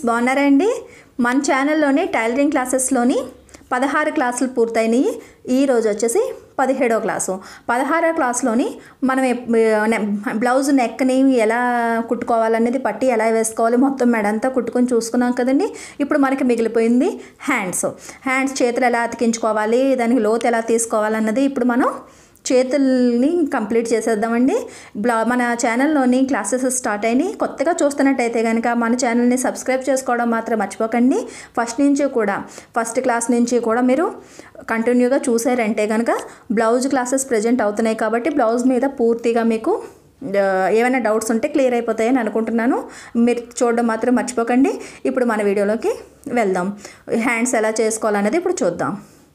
బాగున్నారా అండి మన ఛానల్లోని టైలరింగ్ క్లాసెస్లోని పదహారు క్లాసులు పూర్తయినాయి ఈ రోజు వచ్చేసి పదిహేడో క్లాసు పదహారో క్లాస్లోని మనం ఎప్- నె- బ్లౌజ్ నెక్ని ఎలా కుట్టుకోవాలనేది పట్టి ఎలా వేసుకోవాలి మొత్తం మెడంతా కుట్టుకొని చూసుకున్నాం కదండి ఇప్పుడు మనకి మిగిలిపోయింది హ్యాండ్స్ హ్యాండ్స్ చేతులు ఎలా అతికించుకోవాలి దానికి లోతు ఎలా తీసుకోవాలన్నది ఇప్పుడు మనం చేతుల్ని కంప్లీట్ చేసేద్దామండి బ్లా మన ఛానల్లోని క్లాసెస్ స్టార్ట్ అయినాయి కొత్తగా చూస్తున్నట్టయితే కనుక మన ఛానల్ని సబ్స్క్రైబ్ చేసుకోవడం మాత్రం మర్చిపోకండి ఫస్ట్ నుంచి కూడా ఫస్ట్ క్లాస్ నుంచి కూడా మీరు కంటిన్యూగా చూసారంటే కనుక బ్లౌజ్ క్లాసెస్ ప్రజెంట్ అవుతున్నాయి కాబట్టి బ్లౌజ్ మీద పూర్తిగా మీకు ఆ, ఏమైనా డౌట్స్ ఉంటే క్లియర్ అయిపోతాయని అనుకుంటున్నాను మీరు చూడడం మాత్రం మర్చిపోకండి ఇప్పుడు మన వీడియోలోకి వెళ్దాం హ్యాండ్స్ ఎలా చేసుకోవాలనేది ఇప్పుడు చూద్దాం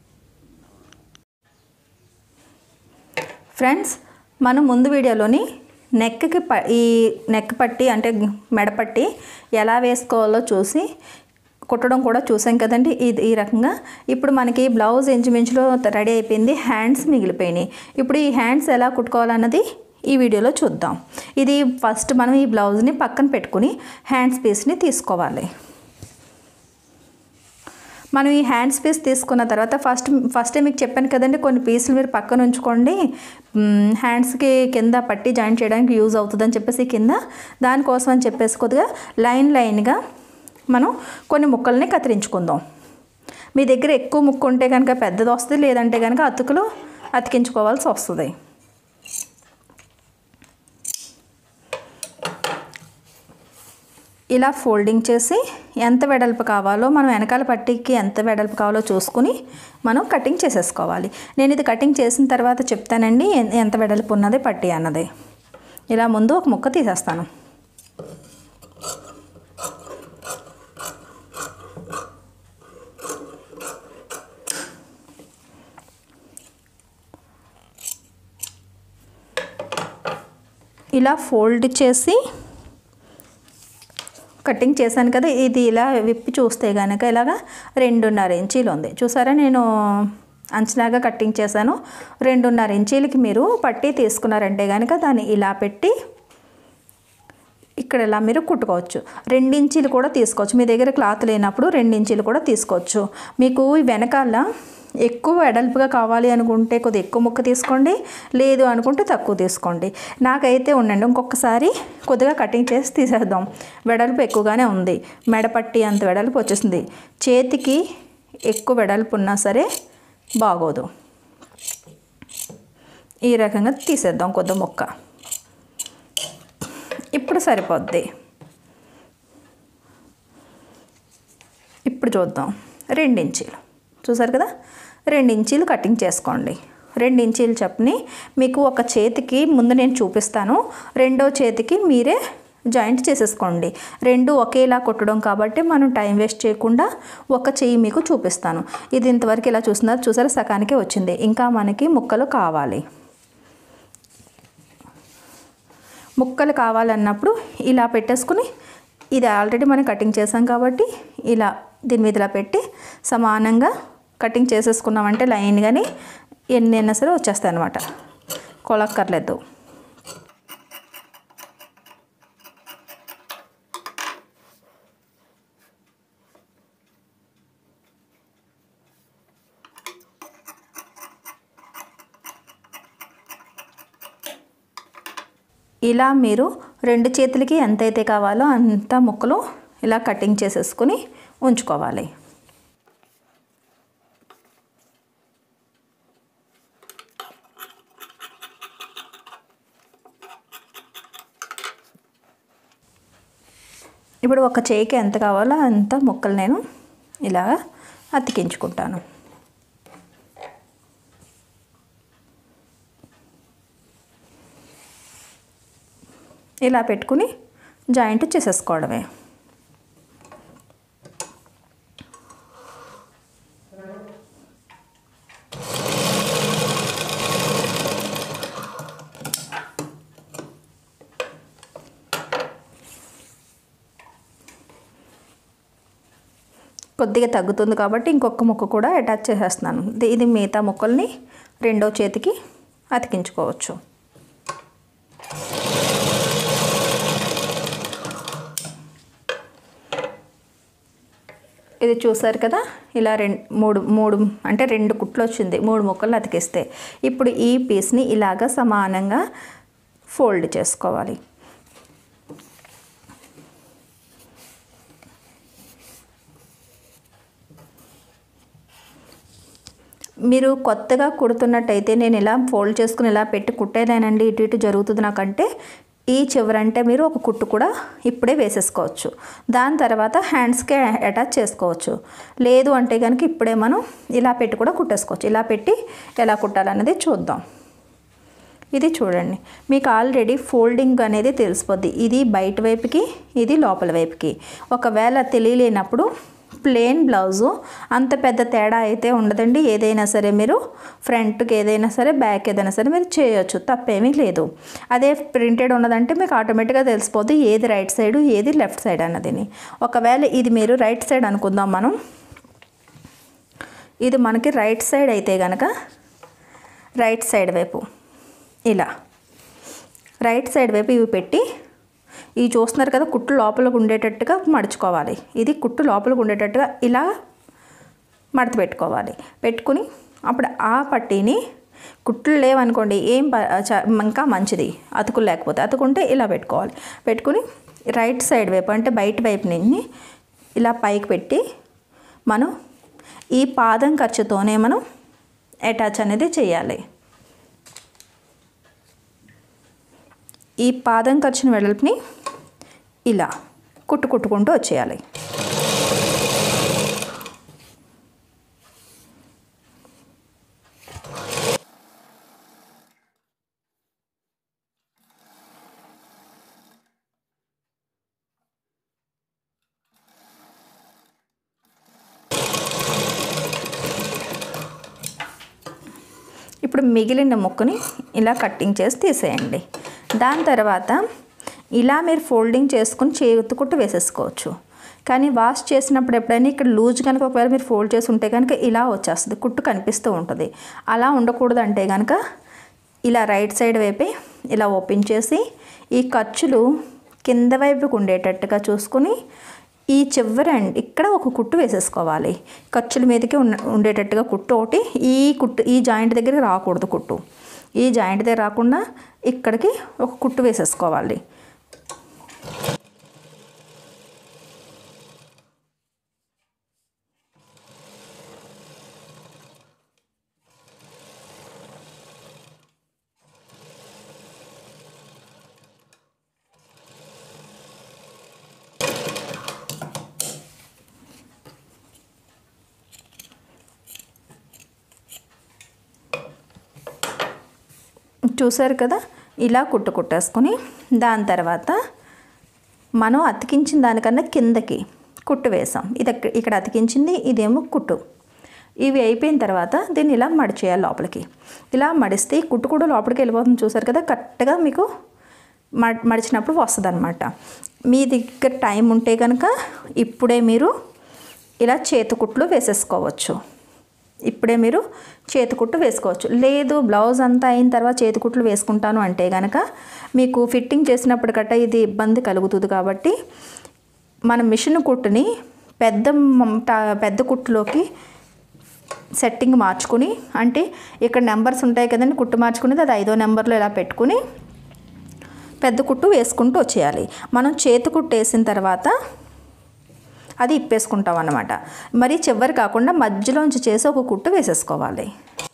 ఫ్రెండ్స్ మనం ముందు వీడియోలోని నెక్కి ప ఈ నెక్ పట్టి అంటే మెడపట్టి ఎలా వేసుకోవాలో చూసి కుట్టడం కూడా చూసాం కదండి ఇది ఈ రకంగా ఇప్పుడు మనకి బ్లౌజ్ ఇంచుమించులో రెడీ అయిపోయింది హ్యాండ్స్ మిగిలిపోయినాయి ఇప్పుడు ఈ హ్యాండ్స్ ఎలా కుట్టుకోవాలన్నది ఈ వీడియోలో చూద్దాం ఇది ఫస్ట్ మనం ఈ బ్లౌజ్ని పక్కన పెట్టుకుని హ్యాండ్స్ పీస్ని తీసుకోవాలి మనం ఈ హ్యాండ్స్ పీస్ తీసుకున్న తర్వాత ఫస్ట్ ఫస్ట్ మీకు చెప్పాను కదండి కొన్ని పీసులు మీరు పక్కన ఉంచుకోండి మ్, హ్యాండ్స్కి కింద పట్టి జాయిన్ చేయడానికి యూజ్ అవుతుందని చెప్పేసి కింద దానికోసం అని చెప్పేసి కొద్దిగా లైన్ లైన్గా మనం కొన్ని ముక్కల్ని కత్తిరించుకుందాం మీ దగ్గర ఎక్కువ ముక్కు ఉంటే కనుక పెద్దది వస్తుంది లేదంటే కనుక అతుకులు అతికించుకోవాల్సి వస్తుంది ఇలా ఫోల్డింగ్ చేసి ఎంత వెడల్పు కావాలో మనం వెనకాల పట్టీకి ఎంత వెడల్పు కావాలో చూసుకుని మనం కటింగ్ చేసేసుకోవాలి నేను ఇది కటింగ్ చేసిన తర్వాత చెప్తానండి ఎన్- ఎంత వెడల్పు ఉన్నది పట్టీ అన్నది ఇలా ముందు ఒక ముక్క తీసేస్తాను ఇలా ఫోల్డ్ చేసి కటింగ్ చేశాను కదా ఇది ఇలా విప్పి చూస్తే కనుక ఇలాగా రెండున్నర ఇంచీలు ఉంది చూసారా నేను అంచనాగా కటింగ్ చేశాను రెండున్నర ఇంచీలకి మీరు పట్టి తీసుకున్నారంటే కనుక దాన్ని ఇలా పెట్టి ఇక్కడ ఇలా మీరు కుట్టుకోవచ్చు రెండించీలు కూడా తీసుకోవచ్చు మీ దగ్గర క్లాత్ లేనప్పుడు రెండించీలు కూడా తీసుకోవచ్చు మీకు ఈ వెనకాల ఎక్కువ వెడల్పుగా కావాలి అనుకుంటే కొద్దిగా ఎక్కువ ముక్క తీసుకోండి లేదు అనుకుంటే తక్కువ తీసుకోండి నాకైతే ఉండండి ఇంకొకసారి కొద్దిగా కటింగ్ చేసి తీసేద్దాం వెడల్పు ఎక్కువగానే ఉంది మెడపట్టి అంత వెడల్పు వచ్చేసింది చేతికి ఎక్కువ వెడల్పు ఉన్నా సరే బాగోదు ఈ రకంగా తీసేద్దాం కొద్ది ముక్క ఇప్పుడు సరిపోద్ది ఇప్పుడు చూద్దాం రెండించీలు చూసారు కదా రెండించీలు కటింగ్ చేసుకోండి రెండించీలు చెప్పని మీకు ఒక చేతికి ముందు నేను చూపిస్తాను రెండో చేతికి మీరే జాయింట్ చేసేసుకోండి రెండు ఒకేలా కుట్టడం కాబట్టి మనం టైం వేస్ట్ చేయకుండా ఒక చెయ్యి మీకు చూపిస్తాను ఇది ఇంతవరకు ఇలా చూస్తున్నారు చూసారా సకానికే వచ్చింది ఇంకా మనకి ముక్కలు కావాలి ముక్కలు కావాలన్నప్పుడు ఇలా పెట్టేసుకుని ఇది ఆల్రెడీ మనం కటింగ్ చేసాం కాబట్టి ఇలా దీని మీద ఇలా పెట్టి సమానంగా కటింగ్ చేసేసుకున్నామంటే లైన్గాని ఎన్ని అయినా సరే వచ్చేస్తాయి అనమాట కొలక్కర్లేదు ఇలా మీరు రెండు చేతులకి ఎంతైతే కావాలో అంత ముక్కలు ఇలా కటింగ్ చేసేసుకుని ఉంచుకోవాలి ఇప్పుడు ఒక చేయికి ఎంత కావాలో అంత ముక్కలు నేను ఇలా అతికించుకుంటాను ఇలా పెట్టుకుని జాయింట్ చేసేసుకోవడమే కొద్దిగా తగ్గుతుంది కాబట్టి ఇంకొక ముక్క కూడా అటాచ్ చేసేస్తున్నాను ఇది- ఇది మిగతా ముక్కల్ని రెండో చేతికి అతికించుకోవచ్చు ఇది చూసారు కదా ఇలా రెండు మూడు మూడు అంటే రెండు కుట్లు వచ్చింది మూడు ముక్కలు అతికిస్తే ఇప్పుడు ఈ పీస్ని ఇలాగ సమానంగా ఫోల్డ్ చేసుకోవాలి మీరు కొత్తగా కుడుతున్నట్టయితే నేను ఇలా ఫోల్డ్ చేసుకుని ఇలా పెట్టి కుట్టేదానండి ఇటు ఇటు జరుగుతుంది నాకంటే ఈ చివరంటే మీరు ఒక కుట్టు కూడా ఇప్పుడే వేసేసుకోవచ్చు దాని తర్వాత హ్యాండ్స్కే అటాచ్ చేసుకోవచ్చు లేదు అంటే కనుక ఇప్పుడే మనం ఇలా పెట్టి కూడా కుట్టేసుకోవచ్చు ఇలా పెట్టి ఎలా కుట్టాలన్నది చూద్దాం ఇది చూడండి మీకు ఆల్రెడీ ఫోల్డింగ్ అనేది తెలిసిపోద్ది ఇది బయట వైపుకి ఇది లోపల వైపుకి ఒకవేళ తెలియలేనప్పుడు ప్లెయిన్ బ్లౌజు అంత పెద్ద తేడా అయితే ఉండదండి ఏదైనా సరే మీరు ఫ్రంట్కి ఏదైనా సరే బ్యాక్ ఏదైనా సరే మీరు చేయొచ్చు తప్పేమీ లేదు అదే ప్రింటెడ్ ఉన్నదంటే మీకు ఆటోమేటిక్గా తెలిసిపోద్ది ఏది రైట్ సైడ్ ఏది లెఫ్ట్ సైడ్ అన్నదిని ఒకవేళ ఇది మీరు రైట్ సైడ్ అనుకుందాం మనం ఇది మనకి రైట్ సైడ్ అయితే కనుక రైట్ సైడ్ వైపు ఇలా రైట్ సైడ్ వైపు ఇవి పెట్టి ఇవి చూస్తున్నారు కదా కుట్టు లోపలికి ఉండేటట్టుగా మడుచుకోవాలి ఇది కుట్టు లోపలికి ఉండేటట్టుగా ఇలా మడత పెట్టుకోవాలి పెట్టుకుని అప్పుడు ఆ పట్టీని కుట్లు లేవనుకోండి ఏం ప- చ- ఇంకా మంచిది అతుకులు లేకపోతే అతుకుంటే ఇలా పెట్టుకోవాలి పెట్టుకుని రైట్ సైడ్ వైపు అంటే బయట వైపు నుంచి ఇలా పైకి పెట్టి మనం ఈ పాదం ఖర్చుతోనే మనం అటాచ్ అనేది చేయాలి ఈ పాదం ఖర్చుని వెడల్పుని ఇలా కుట్టు కుట్టుకుంటూ వచ్చేయాలి ఇప్పుడు మిగిలిన ముక్కని ఇలా కట్టింగ్ చేసి తీసేయండి దాని తర్వాత ఇలా మీరు ఫోల్డింగ్ చేసుకుని చేతి కుట్టు వేసేసుకోవచ్చు కానీ వాష్ చేసినప్పుడు ఎప్పుడైనా ఇక్కడ లూజ్ కనుక ఒకవేళ మీరు ఫోల్డ్ చేసి ఉంటే కనుక ఇలా వచ్చేస్తుంది కుట్టు కనిపిస్తూ ఉంటుంది అలా ఉండకూడదు అంటే కనుక ఇలా రైట్ సైడ్ వైపే ఇలా ఓపెన్ చేసి ఈ ఖర్చులు కింద వైపుకు ఉండేటట్టుగా చూసుకుని ఈ చివరి end ఇక్కడ ఒక కుట్టు వేసేసుకోవాలి ఖర్చుల మీదకి ఉన్న ఉండేటట్టుగా కుట్టు ఒకటి ఈ కుట్టు ఈ జాయింట్ దగ్గరికి రాకూడదు కుట్టు ఈ జాయింట్ దగ్గర రాకుండా ఇక్కడికి ఒక కుట్టు వేసేసుకోవాలి చూసారు కదా ఇలా కుట్టు కుట్టేసుకొని దాని తర్వాత మనం అతికించిన దానికన్నా కిందకి కుట్టు వేసాం ఇది ఎక్క- ఇక్కడ అతికించింది ఇదేమో కుట్టు ఇవి అయిపోయిన తర్వాత దీన్ని ఇలా మడిచేయాలి లోపలికి ఇలా మడిస్తే ఈ కుట్టు కూడా లోపలికి వెళ్ళిపోతుంది చూసారు కదా కరెక్ట్గా మీకు మ మడిచినప్పుడు వస్తుంది అనమాట మీ దగ్గర టైం ఉంటే కనుక ఇప్పుడే మీరు ఇలా చేతికుట్లు వేసేసుకోవచ్చు ఇప్పుడే మీరు చేతికుట్టు వేసుకోవచ్చు లేదు బ్లౌజ్ అంతా అయిన తర్వాత చేతికుట్లు వేసుకుంటాను అంటే కనుక మీకు ఫిట్టింగ్ చేసినప్పుడు గట్ట ఇది ఇబ్బంది కలుగుతుంది కాబట్టి మన మిషన్ కుట్టుని పెద్ద మ- ట- పెద్ద కుట్టులోకి సెట్టింగ్ మార్చుకుని అంటే ఇక్కడ నెంబర్స్ ఉంటాయి కదండి కుట్టు మార్చుకునేది అది ఐదో నెంబర్లో ఇలా పెట్టుకుని పెద్ద కుట్టు వేసుకుంటూ వచ్చేయాలి మనం చేతి కుట్టు వేసిన తర్వాత అది ఇప్పేసుకుంటాం అన్నమాట మరి చివరి కాకుండా మధ్యలోంచి చేసి ఒక కుట్టు వేసేసుకోవాలి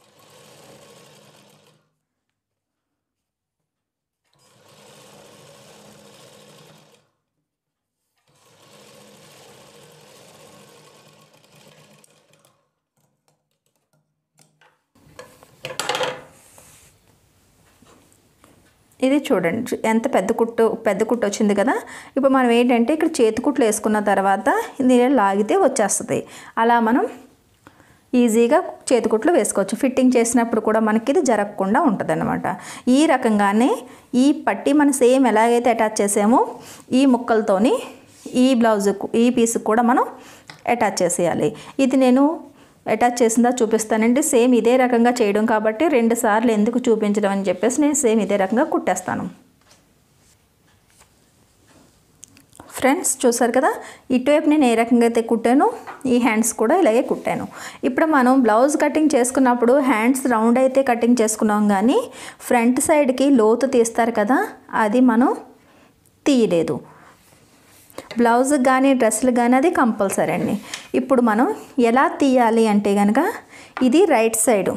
ఇది చూడండి ఎంత పెద్ద కుట్టు పెద్ద కుట్టు వచ్చింది కదా ఇప్పుడు మనం ఏంటంటే ఇక్కడ చేతి కుట్లు వేసుకున్న తర్వాత దీన్ని లాగితే వచ్చేస్తుంది అలా మనం ఈజీగా చేతికుట్లు వేసుకోవచ్చు ఫిట్టింగ్ చేసినప్పుడు కూడా మనకి ఇది జరగకుండా ఉంటుంది అనమాట ఈ రకంగానే ఈ పట్టి మనం సేమ్ ఎలాగైతే అటాచ్ చేసామో ఈ ముక్కలతోని ఈ బ్లౌజ్కు ఈ పీస్కి కూడా మనం అటాచ్ చేసేయాలి ఇది నేను అటాచ్ చేసిందా చూపిస్తానండి సేమ్ ఇదే రకంగా చేయడం కాబట్టి రెండు సార్లు ఎందుకు చూపించడం అని చెప్పేసి నేను సేమ్ ఇదే రకంగా కుట్టేస్తాను ఫ్రెండ్స్ చూసారు కదా ఇటువైపు నేను ఏ రకంగా అయితే కుట్టానో ఈ హ్యాండ్స్ కూడా ఇలాగే కుట్టాను ఇప్పుడు మనం బ్లౌజ్ కటింగ్ చేసుకున్నప్పుడు హ్యాండ్స్ రౌండ్ అయితే కటింగ్ చేసుకున్నాం కానీ ఫ్రంట్ సైడ్కి లోతు తీస్తారు కదా అది మనం తీయలేదు బ్లౌజ్ కానీ డ్రెస్సులు కానీ అది కంపల్సరీ అండి ఇప్పుడు మనం ఎలా తీయాలి అంటే కనుక ఇది రైట్ సైడు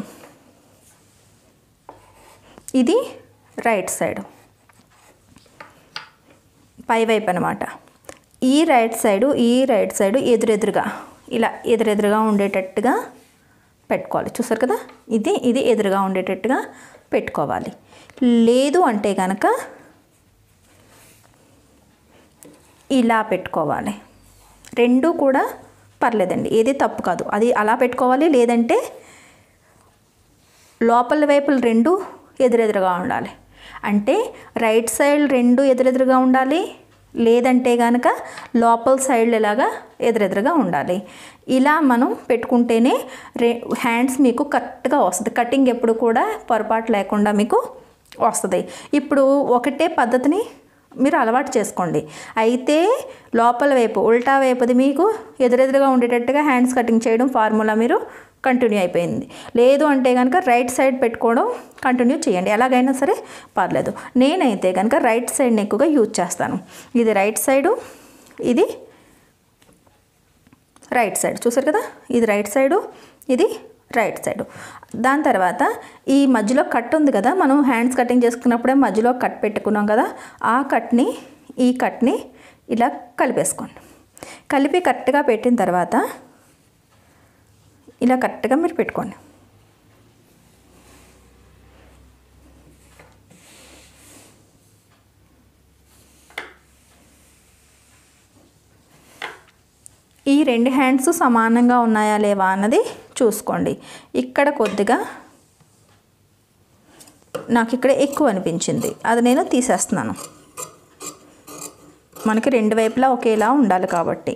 ఇది రైట్ సైడు పైవైపు అనమాట ఈ రైట్ సైడు ఈ రైట్ సైడు ఎదురెదురుగా ఇలా ఎదురెదురుగా ఉండేటట్టుగా పెట్టుకోవాలి చూసారు కదా ఇది ఇది ఎదురుగా ఉండేటట్టుగా పెట్టుకోవాలి లేదు అంటే కనుక ఇలా పెట్టుకోవాలి రెండు కూడా పర్లేదండి ఏది తప్పు కాదు అది అలా పెట్టుకోవాలి లేదంటే లోపల వైపులు రెండు ఎదురెదురుగా ఉండాలి అంటే రైట్ సైడ్ రెండు ఎదురెదురుగా ఉండాలి లేదంటే కనుక లోపల సైడ్ ఇలాగా ఎదురెదురుగా ఉండాలి ఇలా మనం పెట్టుకుంటేనే రే హ్యాండ్స్ మీకు కరెక్ట్గా వస్తుంది కటింగ్ ఎప్పుడు కూడా పొరపాటు లేకుండా మీకు వస్తుంది ఇప్పుడు ఒకటే పద్ధతిని మీరు అలవాటు చేసుకోండి అయితే లోపల వైపు ఉల్టా వైపుది మీకు ఎదురెదురుగా ఉండేటట్టుగా హ్యాండ్స్ కటింగ్ చేయడం ఫార్ములా మీరు కంటిన్యూ అయిపోయింది లేదు అంటే కనుక రైట్ సైడ్ పెట్టుకోవడం కంటిన్యూ చేయండి ఎలాగైనా సరే పర్లేదు నేనైతే కనుక రైట్ సైడ్ని ఎక్కువగా యూజ్ చేస్తాను ఇది రైట్ సైడు ఇది రైట్ సైడ్ చూసారు కదా ఇది రైట్ సైడు ఇది రైట్ సైడు దాని తర్వాత ఈ మధ్యలో కట్ ఉంది కదా మనం హ్యాండ్స్ కటింగ్ చేసుకున్నప్పుడే మధ్యలో కట్ పెట్టుకున్నాం కదా ఆ కట్ని ఈ కట్ని ఇలా కలిపేసుకోండి కలిపి కరెక్ట్గా పెట్టిన తర్వాత ఇలా కరెక్ట్గా మీరు పెట్టుకోండి ఈ రెండు హ్యాండ్స్ సమానంగా ఉన్నాయా లేవా అన్నది చూసుకోండి ఇక్కడ కొద్దిగా నాకు ఇక్కడ ఎక్కువ అనిపించింది అది నేను తీసేస్తున్నాను మనకి రెండు వైపులా ఒకేలా ఉండాలి కాబట్టి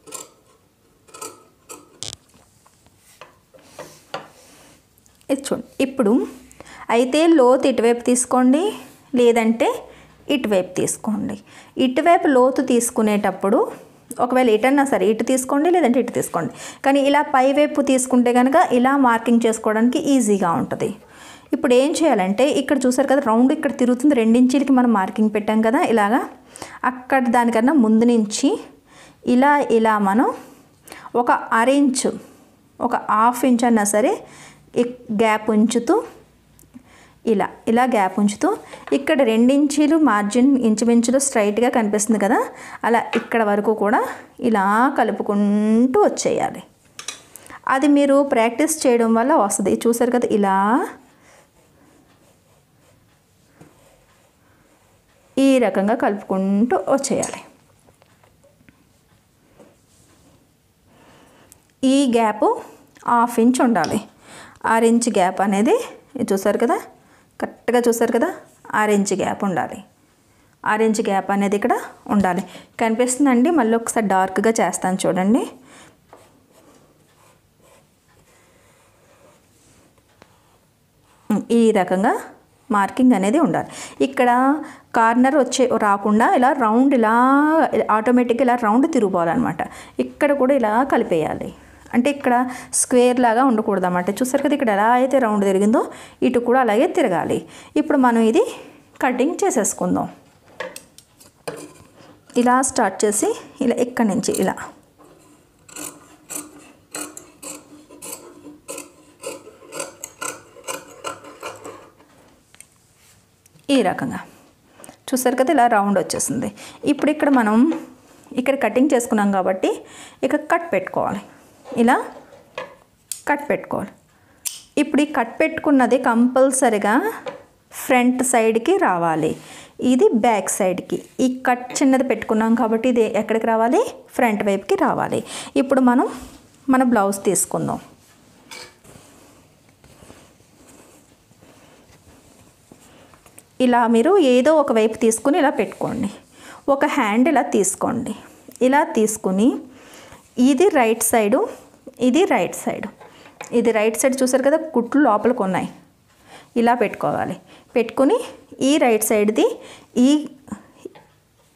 ఇది చూడండి ఇప్పుడు అయితే లోతు ఇటువైపు తీసుకోండి లేదంటే ఇటువైపు తీసుకోండి ఇటువైపు లోతు తీసుకునేటప్పుడు ఒకవేళ ఎటన్నా సరే ఇటు తీసుకోండి లేదంటే ఇటు తీసుకోండి కానీ ఇలా పైవైపు తీసుకుంటే కనుక ఇలా మార్కింగ్ చేసుకోవడానికి ఈజీగా ఉంటుంది ఇప్పుడు ఏం చేయాలంటే ఇక్కడ చూసారు కదా రౌండ్ ఇక్కడ తిరుగుతుంది రెండించీలకి మనం మార్కింగ్ పెట్టాం కదా ఇలాగా అక్కడ దానికన్నా ముందు నుంచి ఇలా ఇలా మనం ఒక అరేంజ్ ఒక హాఫ్ ఇంచ్ అన్నా సరే గ్యాప్ ఉంచుతూ ఇలా ఇలా గ్యాప్ ఉంచుతూ ఇక్కడ రెండించీలు మార్జిన్ ఇంచుమించులు స్ట్రైట్గా కనిపిస్తుంది కదా అలా ఇక్కడ వరకు కూడా ఇలా కలుపుకుంటూ వచ్చేయాలి అది మీరు ప్రాక్టీస్ చేయడం వల్ల వస్తుంది చూసారు కదా ఇలా ఈ రకంగా కలుపుకుంటూ వచ్చేయాలి ఈ గ్యాప్ హాఫ్ ఇంచ్ ఉండాలి ఆరు ఇంచ్ గ్యాప్ అనేది చూసారు కదా కరెక్ట్గా చూసారు కదా ఆరు ఇంచ్ గ్యాప్ ఉండాలి ఆరు ఇంచ్ గ్యాప్ అనేది ఇక్కడ ఉండాలి కనిపిస్తుందండి మళ్ళీ ఒకసారి డార్క్గా చేస్తాను చూడండి ఈ రకంగా మార్కింగ్ అనేది ఉండాలి ఇక్కడ కార్నర్ వచ్చే రాకుండా ఇలా రౌండ్ ఇలా ఆటోమేటిక్గా ఇలా రౌండ్ తిరిగిపోవాలన్నమాట ఇక్కడ కూడా ఇలా కలిపేయాలి అంటే ఇక్కడ స్క్వేర్ లాగా ఉండకూడదు అన్నమాట చూసారు కదా ఇక్కడ ఎలా అయితే రౌండ్ తిరిగిందో ఇటు కూడా అలాగే తిరగాలి ఇప్పుడు మనం ఇది కటింగ్ చేసేసుకుందాం ఇలా స్టార్ట్ చేసి ఇలా ఇక్కడి నుంచి ఇలా ఈ రకంగా చూసారు కదా ఇలా రౌండ్ వచ్చేసింది ఇప్పుడు ఇక్కడ మనం ఇక్కడ కటింగ్ చేసుకున్నాం కాబట్టి ఇక కట్ పెట్టుకోవాలి ఇలా కట్ పెట్టుకోవాలి ఇప్పుడు ఈ కట్ పెట్టుకున్నది కంపల్సరిగా ఫ్రంట్ సైడ్కి రావాలి ఇది బ్యాక్ సైడ్కి ఈ కట్ చిన్నది పెట్టుకున్నాం కాబట్టి ఇది ఎక్కడికి రావాలి ఫ్రంట్ వైపుకి రావాలి ఇప్పుడు మనం మన బ్లౌజ్ తీసుకుందాం ఇలా మీరు ఏదో ఒక వైపు తీసుకుని ఇలా పెట్టుకోండి ఒక హ్యాండ్ ఇలా తీసుకోండి ఇలా తీసుకుని ఇది రైట్ సైడు ఇది రైట్ సైడ్ ఇది రైట్ సైడ్ చూసారు కదా కుట్లు లోపలికి ఉన్నాయి ఇలా పెట్టుకోవాలి పెట్టుకుని ఈ రైట్ సైడ్ది ఈ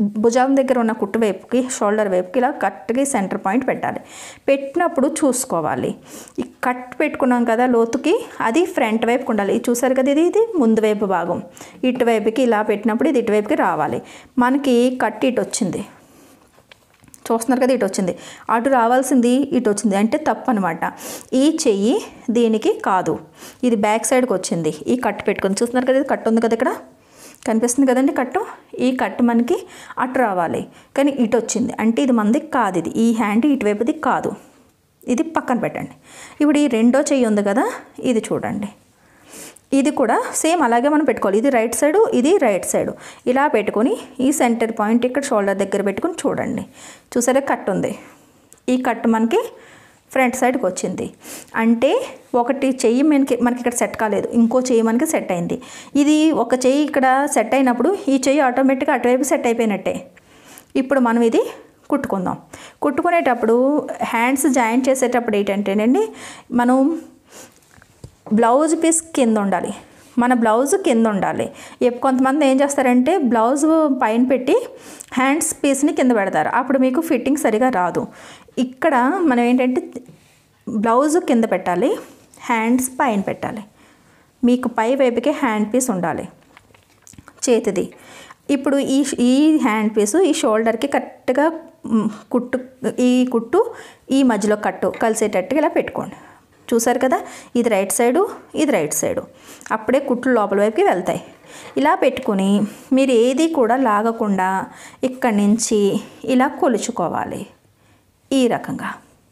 భుజం దగ్గర ఉన్న కుట్టు వైపుకి షోల్డర్ వైపుకి ఇలా కరెక్ట్గా సెంటర్ పాయింట్ పెట్టాలి పెట్టినప్పుడు చూసుకోవాలి ఈ కట్ పెట్టుకున్నాం కదా లోతుకి అది ఫ్రంట్ వైపుకి ఉండాలి ఇది చూసారు కదా ఇది ఇది ముందు వైపు భాగం ఇటువైపుకి ఇలా పెట్టినప్పుడు ఇది ఇటువైపుకి రావాలి మనకి కట్ ఇటు వచ్చింది చూస్తున్నారు కదా ఇటు వచ్చింది అటు రావాల్సింది ఇటు వచ్చింది అంటే తప్పు అనమాట ఈ చెయ్యి దీనికి కాదు ఇది బ్యాక్ సైడ్కి వచ్చింది ఈ కట్ పెట్టుకుంది చూస్తున్నారు కదా ఇది కట్ ఉంది కదా ఇక్కడ కనిపిస్తుంది కదండి కట్టు ఈ కట్టు మనకి అటు రావాలి కానీ ఇటు వచ్చింది అంటే ఇది మనది కాదు ఇది ఈ హ్యాండ్ ఇటువైపుది కాదు ఇది పక్కన పెట్టండి ఇప్పుడు ఈ రెండో చెయ్యి ఉంది కదా ఇది చూడండి ఇది కూడా సేమ్ అలాగే మనం పెట్టుకోవాలి ఇది రైట్ సైడు ఇది రైట్ సైడు ఇలా పెట్టుకొని ఈ సెంటర్ పాయింట్ ఇక్కడ షోల్డర్ దగ్గర పెట్టుకొని చూడండి చూసారా కట్ ఉంది ఈ కట్ మనకి ఫ్రంట్ సైడ్కి వచ్చింది అంటే ఒకటి చెయ్యి మనకి మనకి ఇక్కడ సెట్ కాలేదు ఇంకో చెయ్యి మనకి సెట్ అయింది ఇది ఒక చెయ్యి ఇక్కడ సెట్ అయినప్పుడు ఈ చెయ్యి ఆటోమేటిక్గా అటువైపు సెట్ అయిపోయినట్టే ఇప్పుడు మనం ఇది కుట్టుకుందాం కుట్టుకునేటప్పుడు హ్యాండ్స్ జాయింట్ చేసేటప్పుడు ఏంటంటేనండి మనం బ్లౌజ్ పీస్ కింద ఉండాలి మన బ్లౌజ్ కింద ఉండాలి ఎప్- కొంతమంది ఏం చేస్తారంటే బ్లౌజ్ పైన పెట్టి హ్యాండ్స్ పీస్ని కింద పెడతారు అప్పుడు మీకు ఫిట్టింగ్ సరిగా రాదు ఇక్కడ మనం ఏంటంటే బ్లౌజ్ కింద పెట్టాలి హ్యాండ్స్ పైన పెట్టాలి మీకు పై వైపుకే హ్యాండ్ పీస్ ఉండాలి చేతిది ఇప్పుడు ఈ ఈ హ్యాండ్ పీసు ఈ షోల్డర్కి కరెక్ట్గా మ్, కుట్టు ఈ కుట్టు ఈ మధ్యలో కట్టు కలిసేటట్టుగా ఇలా పెట్టుకోండి చూసారు కదా ఇది రైట్ సైడు ఇది రైట్ సైడు అప్పుడే కుట్లు లోపల వైపుకి వెళ్తాయి ఇలా పెట్టుకుని మీరు ఏది కూడా లాగకుండా ఇక్కడి నుంచి ఇలా కొలుచుకోవాలి ఈ రకంగా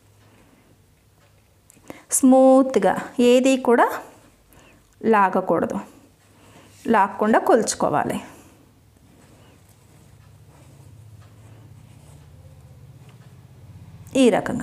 స్మూత్గా ఏది కూడా లాగకూడదు లాక్కుండా కొలుచుకోవాలి ఈ రకంగా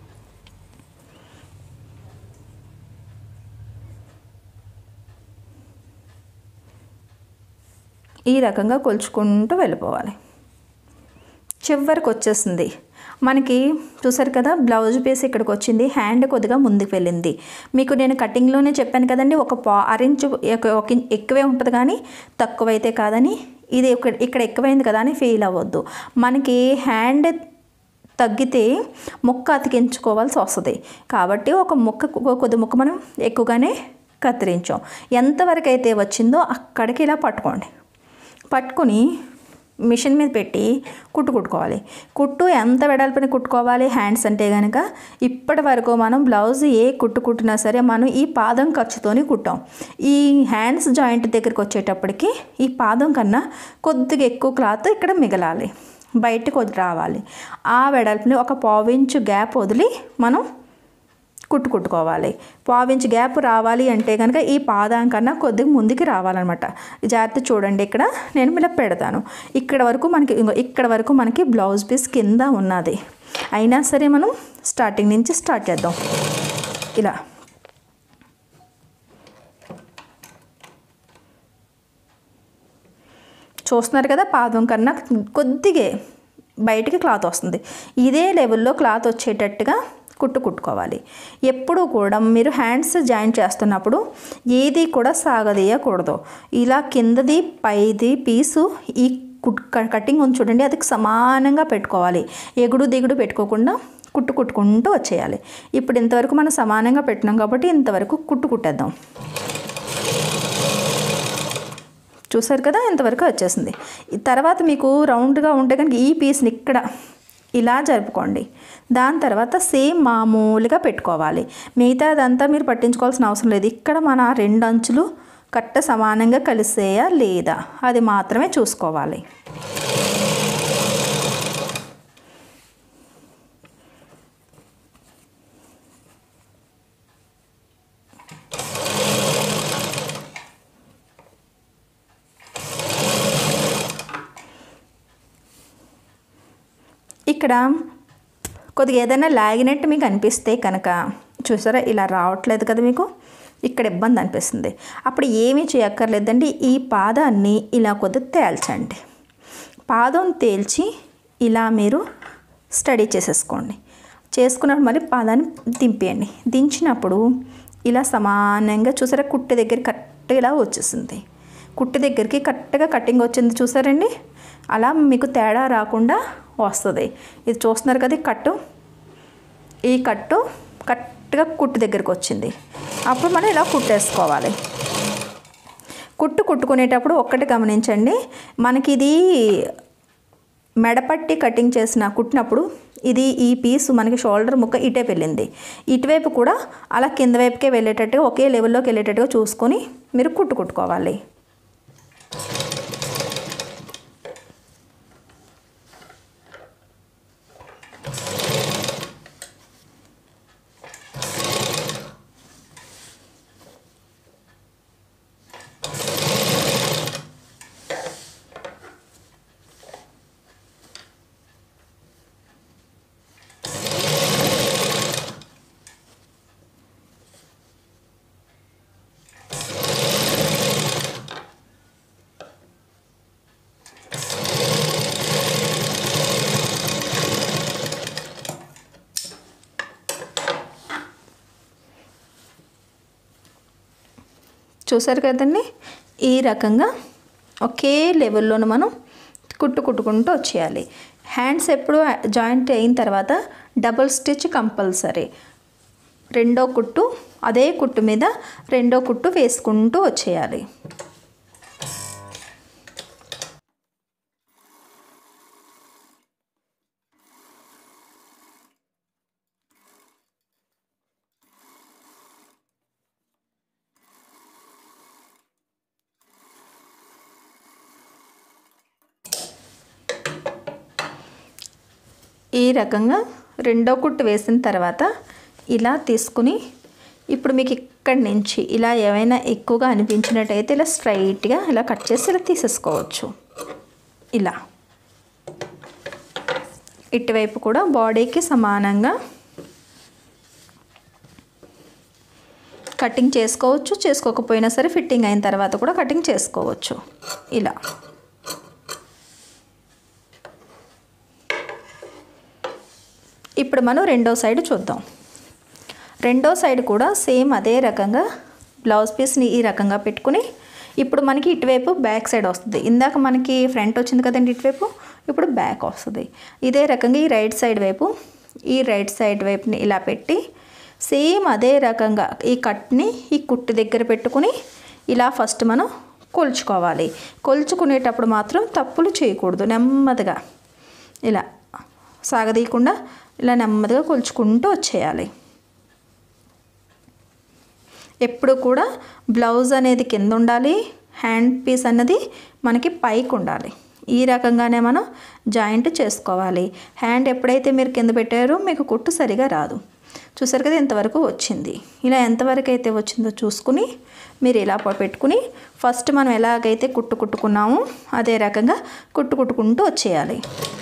ఈ రకంగా కొలుచుకుంటూ వెళ్ళిపోవాలి చివరికి వచ్చేసింది మనకి చూసారు కదా బ్లౌజ్ పీస్ ఇక్కడికి వచ్చింది హ్యాండ్ కొద్దిగా ముందుకు వెళ్ళింది మీకు నేను కటింగ్లోనే చెప్పాను కదండి ఒక పా అరెంజ్ ఒక ఇం- ఎక్కువే ఉంటుంది కానీ తక్కువైతే కాదని ఇది ఇక్కడ ఇక్కడ ఎక్కువైంది కదా అని ఫీల్ అవ్వద్దు మనకి హ్యాండ్ తగ్గితే ముక్క అతికించుకోవాల్సి వస్తుంది కాబట్టి ఒక ముక్క కొద్ది ముక్క మనం ఎక్కువగానే కత్తిరించాం ఎంతవరకు అయితే వచ్చిందో అక్కడికి ఇలా పట్టుకోండి పట్టుకుని మిషన్ మీద పెట్టి కుట్టు కుట్టుకోవాలి కుట్టు ఎంత వెడల్పుని కుట్టుకోవాలి హ్యాండ్స్ అంటే కనుక ఇప్పటి వరకు మనం బ్లౌజ్ ఏ కుట్టు కుట్టినా సరే మనం ఈ పాదం ఖర్చుతోని కుట్టాం ఈ హ్యాండ్స్ జాయింట్ దగ్గరికి వచ్చేటప్పటికి ఈ పాదం కన్నా కొద్దిగా ఎక్కువ క్లాత్ ఇక్కడ మిగలాలి బయటకు వదిలి రావాలి ఆ వెడల్పుని ఒక పావించు గ్యాప్ వదిలి మనం కుట్టు కుట్టుకోవాలి పావించి గ్యాప్ రావాలి అంటే కనుక ఈ పాదం కన్నా కొద్దిగా ముందుకి రావాలన్నమాట జాగ్రత్త చూడండి ఇక్కడ నేను ఇలా పెడతాను ఇక్కడ వరకు మనకి ఇంకో ఇక్కడ వరకు మనకి బ్లౌజ్ పీస్ కింద ఉన్నది అయినా సరే మనం స్టార్టింగ్ నుంచి స్టార్ట్ చేద్దాం ఇలా చూస్తున్నారు కదా పాదం కన్నా కొద్దిగా బయటికి క్లాత్ వస్తుంది ఇదే లెవెల్లో క్లాత్ వచ్చేటట్టుగా కుట్టు కుట్టుకోవాలి ఎప్పుడు కూడా మీరు హ్యాండ్స్ జాయిన్ చేస్తున్నప్పుడు ఏది కూడా సాగదీయకూడదు ఇలా కిందది పైది పీసు ఈ కుట్ కటింగ్ ఉంది చూడండి అది సమానంగా పెట్టుకోవాలి ఎగుడు దిగుడు పెట్టుకోకుండా కుట్టు కుట్టుకుంటూ వచ్చేయాలి ఇప్పుడు ఇంతవరకు మనం సమానంగా పెట్టినాం కాబట్టి ఇంతవరకు కుట్టు కుట్టేద్దాం చూసారు కదా ఇంతవరకు వచ్చేసింది ఈ తర్వాత మీకు రౌండ్గా ఉంటే కనుక ఈ పీస్ని ఇక్కడ ఇలా జరుపుకోండి దాని తర్వాత సేమ్ మామూలుగా పెట్టుకోవాలి మిగతాదంతా మీరు పట్టించుకోవాల్సిన అవసరం లేదు ఇక్కడ మన రెండు అంచులు కట్ట సమానంగా కలిసేయా లేదా అది మాత్రమే చూసుకోవాలి ఇక్కడ కొద్దిగా ఏదైనా లాగినట్టు మీకు అనిపిస్తే కనుక చూసారా ఇలా రావట్లేదు కదా మీకు ఇక్కడ ఇబ్బంది అనిపిస్తుంది అప్పుడు ఏమీ చేయక్కర్లేదండి ఈ పాదాన్ని ఇలా కొద్దిగా తేల్చండి పాదం తేల్చి ఇలా మీరు స్టడీ చేసేసుకోండి చేసుకున్నప్పుడు మరి పాదాన్ని దింపేయండి దించినప్పుడు ఇలా సమానంగా చూసారా కుట్టు దగ్గర కరెక్ట్గా ఇలా వచ్చేసింది కుట్టు దగ్గరికి కరెక్ట్గా కటింగ్ వచ్చింది చూసారండి అలా మీకు తేడా రాకుండా వస్తుంది ఇది చూస్తున్నారు కదా ఈ కట్టు ఈ కట్టు కరెక్ట్గా కుట్టు దగ్గరికి వచ్చింది అప్పుడు మనం ఇలా కుట్టేసుకోవాలి కుట్టు కుట్టుకునేటప్పుడు ఒక్కటి గమనించండి మనకి ఇది మెడపట్టి కటింగ్ చేసిన కుట్టినప్పుడు ఇది ఈ పీస్ మనకి షోల్డర్ ముక్క ఇటే వెళ్ళింది ఇటువైపు కూడా అలా కింద వైపుకే వెళ్ళేటట్టుగా ఒకే లెవెల్లోకి వెళ్ళేటట్టుగా చూసుకొని మీరు కుట్టు కుట్టుకోవాలి చూసారు కదండి ఈ రకంగా ఒకే లెవెల్లోనూ మనం కుట్టు కుట్టుకుంటూ వచ్చేయాలి హ్యాండ్స్ ఎప్పుడు జాయింట్ అయిన తర్వాత డబుల్ స్టిచ్ కంపల్సరీ రెండో కుట్టు అదే కుట్టు మీద రెండో కుట్టు వేసుకుంటూ వచ్చేయాలి ఈ రకంగా రెండో కుట్టు వేసిన తర్వాత ఇలా తీసుకుని ఇప్పుడు మీకు ఇక్కడి నుంచి ఇలా ఏమైనా ఎక్కువగా అనిపించినట్టయితే ఇలా స్ట్రైట్గా ఇలా కట్ చేసి ఇలా తీసేసుకోవచ్చు ఇలా ఇటువైపు కూడా బాడీకి సమానంగా కటింగ్ చేసుకోవచ్చు చేసుకోకపోయినా సరే ఫిట్టింగ్ అయిన తర్వాత కూడా కటింగ్ చేసుకోవచ్చు ఇలా ఇప్పుడు మనం రెండో సైడ్ చూద్దాం రెండో సైడ్ కూడా సేమ్ అదే రకంగా బ్లౌజ్ పీస్ని ఈ రకంగా పెట్టుకుని ఇప్పుడు మనకి ఇటువైపు బ్యాక్ సైడ్ వస్తుంది ఇందాక మనకి ఫ్రంట్ వచ్చింది కదండి ఇటువైపు ఇప్పుడు బ్యాక్ వస్తుంది ఇదే రకంగా ఈ రైట్ సైడ్ వైపు ఈ రైట్ సైడ్ వైపుని ఇలా పెట్టి సేమ్ అదే రకంగా ఈ కట్ని ఈ కుట్టు దగ్గర పెట్టుకుని ఇలా ఫస్ట్ మనం కొలుచుకోవాలి కొలుచుకునేటప్పుడు మాత్రం తప్పులు చేయకూడదు నెమ్మదిగా ఇలా సాగదీయకుండా ఇలా నెమ్మదిగా కొలుచుకుంటూ వచ్చేయాలి ఎప్పుడు కూడా బ్లౌజ్ అనేది కింద ఉండాలి హ్యాండ్ పీస్ అన్నది మనకి పైకి ఉండాలి ఈ రకంగానే మనం జాయింట్ చేసుకోవాలి హ్యాండ్ ఎప్పుడైతే మీరు కింద పెట్టారో మీకు కుట్టు సరిగా రాదు చూసారు కదా ఇంతవరకు వచ్చింది ఇలా ఎంతవరకు అయితే వచ్చిందో చూసుకుని మీరు ఇలా పెట్టుకుని ఫస్ట్ మనం ఎలాగైతే కుట్టు కుట్టుకున్నామో అదే రకంగా కుట్టు కుట్టుకుంటూ వచ్చేయాలి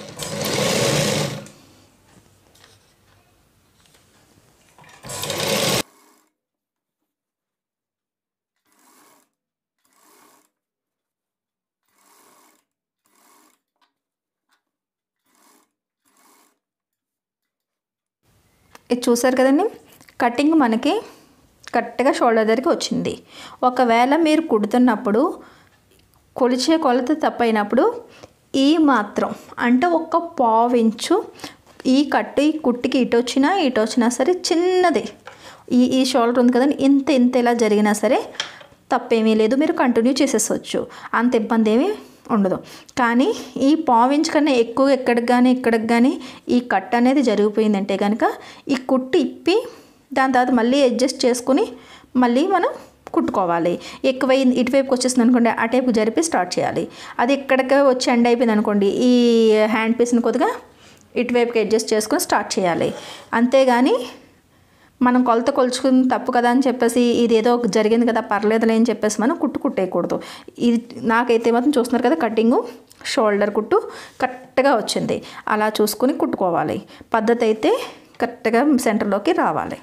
ఇది చూసారు కదండి కటింగ్ మనకి కరెక్ట్గా షోల్డర్ దగ్గరికి వచ్చింది ఒకవేళ మీరు కుడుతున్నప్పుడు కొలిచే కొలత తప్పైనప్పుడు ఈ మాత్రం అంటే ఒక పావించు ఈ కట్టు ఈ కుట్టికి ఇటు వచ్చినా ఇటు వచ్చినా సరే చిన్నది ఈ ఈ షోల్డర్ ఉంది కదండి ఇంత ఇంత ఇలా జరిగినా సరే తప్పేమీ లేదు మీరు కంటిన్యూ చేసేసవచ్చు అంత ఇబ్బంది ఏమీ ఉండదు కానీ ఈ పావించ్ కన్నా ఎక్కువ ఎక్కడికి కానీ ఇక్కడికి కానీ ఈ కట్ అనేది జరిగిపోయిందంటే కనుక ఈ కుట్టు ఇప్పి దాని తర్వాత మళ్ళీ అడ్జస్ట్ చేసుకుని మళ్ళీ మనం కుట్టుకోవాలి ఎక్కువ ఇటువైపుకి వచ్చేసింది అనుకోండి అటైపు జరిపి స్టార్ట్ చేయాలి అది ఇక్కడికి వచ్చి ఎండ్ అయిపోయింది అనుకోండి ఈ హ్యాండ్ పీస్ని కొద్దిగా ఇటువైపుకి అడ్జస్ట్ చేసుకొని స్టార్ట్ చేయాలి అంతేగాని మనం కొలత కొలుచుకుని తప్పు కదా అని చెప్పేసి ఇది ఏదో జరిగింది కదా పర్లేదులే అని చెప్పేసి మనం కుట్టు కుట్టేయకూడదు ఇది నాకైతే మాత్రం చూస్తున్నారు కదా కటింగు షోల్డర్ కుట్టు కరెక్ట్గా వచ్చింది అలా చూసుకుని కుట్టుకోవాలి పద్ధతి అయితే కరెక్ట్గా సెంటర్లోకి రావాలి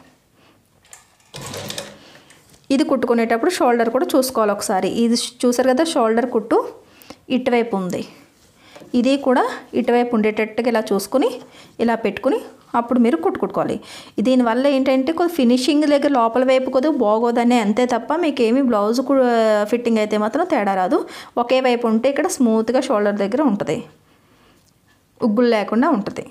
ఇది కుట్టుకునేటప్పుడు షోల్డర్ కూడా చూసుకోవాలి ఒకసారి ఇది చూసారు కదా షోల్డర్ కుట్టు ఇటువైపు ఉంది ఇది కూడా ఇటువైపు ఉండేటట్టుగా ఇలా చూసుకుని ఇలా పెట్టుకుని అప్పుడు మీరు కుట్టుకుట్టుకోవాలి దీనివల్ల ఏంటంటే కొద్ది ఫినిషింగ్ దగ్గర లోపల వైపు కొద్దిగా బాగోదనే అంతే తప్ప మీకు ఏమి బ్లౌజ్ ఫిట్టింగ్ అయితే మాత్రం తేడా రాదు ఒకే వైపు ఉంటే ఇక్కడ స్మూత్గా షోల్డర్ దగ్గర ఉంటుంది ఉగ్గులు లేకుండా ఉంటుంది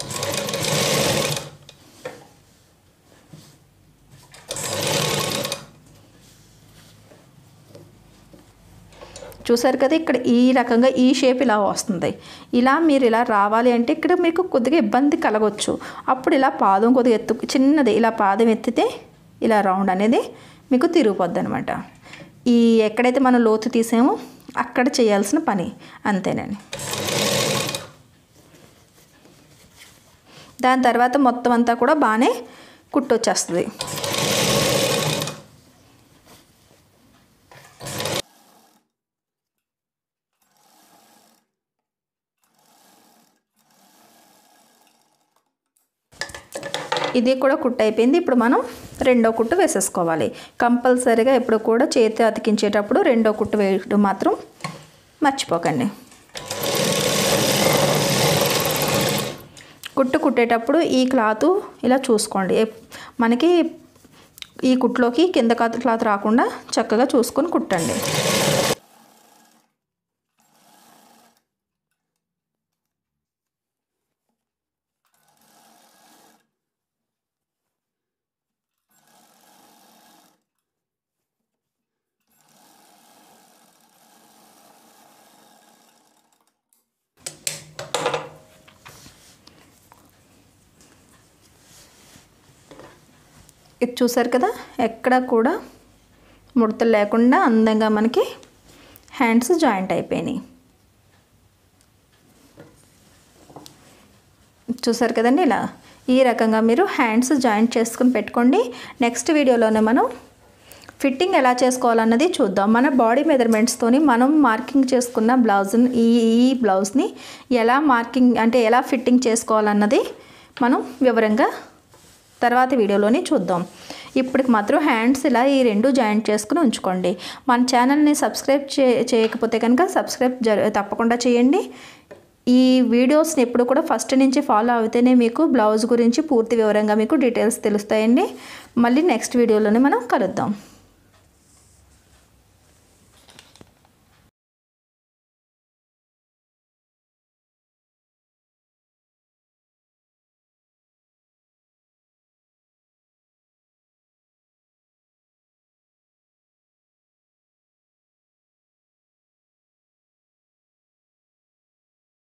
చూసారు కదా ఇక్కడ ఈ రకంగా ఈ షేప్ ఇలా వస్తుంది ఇలా మీరు ఇలా రావాలి అంటే ఇక్కడ మీకు కొద్దిగా ఇబ్బంది కలగవచ్చు అప్పుడు ఇలా పాదం కొద్దిగా ఎత్తు చిన్నది ఇలా పాదం ఎత్తితే ఇలా రౌండ్ అనేది మీకు తిరిగిపోద్ది అనమాట ఈ ఎక్కడైతే మనం లోతు తీసామో అక్కడ చేయాల్సిన పని అంతేనండి దాని తర్వాత మొత్తం అంతా కూడా బాగానే కుట్టొచ్చేస్తుంది ఇది కూడా కుట్టు అయిపోయింది ఇప్పుడు మనం రెండో కుట్టు వేసేసుకోవాలి కంపల్సరీగా ఎప్పుడు కూడా చేతి అతికించేటప్పుడు రెండో కుట్టు వేయడం మాత్రం మర్చిపోకండి కుట్టు కుట్టేటప్పుడు ఈ క్లాత్ ఇలా చూసుకోండి ఎప్- మనకి ఈ కుట్లోకి కింద క్లాత్ క్లాత్ రాకుండా చక్కగా చూసుకొని కుట్టండి ఇది చూసారు కదా ఎక్కడ కూడా ముడతలు లేకుండా అందంగా మనకి హ్యాండ్స్ జాయింట్ అయిపోయినాయి చూసారు కదండి ఇలా ఈ రకంగా మీరు హ్యాండ్స్ జాయింట్ చేసుకుని పెట్టుకోండి నెక్స్ట్ వీడియోలోనే మనం ఫిట్టింగ్ ఎలా చేసుకోవాలన్నది చూద్దాం మన బాడీ మెజర్మెంట్స్తోని మనం మార్కింగ్ చేసుకున్న బ్లౌజ్ని ఈ ఈ బ్లౌజ్ని ఎలా మార్కింగ్ అంటే ఎలా ఫిట్టింగ్ చేసుకోవాలన్నది మనం వివరంగా తర్వాత వీడియోలోనే చూద్దాం ఇప్పటికి మాత్రం హ్యాండ్స్ ఇలా ఈ రెండు జాయింట్ చేసుకుని ఉంచుకోండి మన ఛానల్ని సబ్స్క్రైబ్ చే చేయకపోతే కనుక సబ్స్క్రైబ్ జర తప్పకుండా చేయండి ఈ వీడియోస్ని ఎప్పుడు కూడా ఫస్ట్ నుంచి ఫాలో అవుతేనే మీకు బ్లౌజ్ గురించి పూర్తి వివరంగా మీకు డీటెయిల్స్ తెలుస్తాయండి మళ్ళీ నెక్స్ట్ వీడియోలోనే మనం కలుద్దాం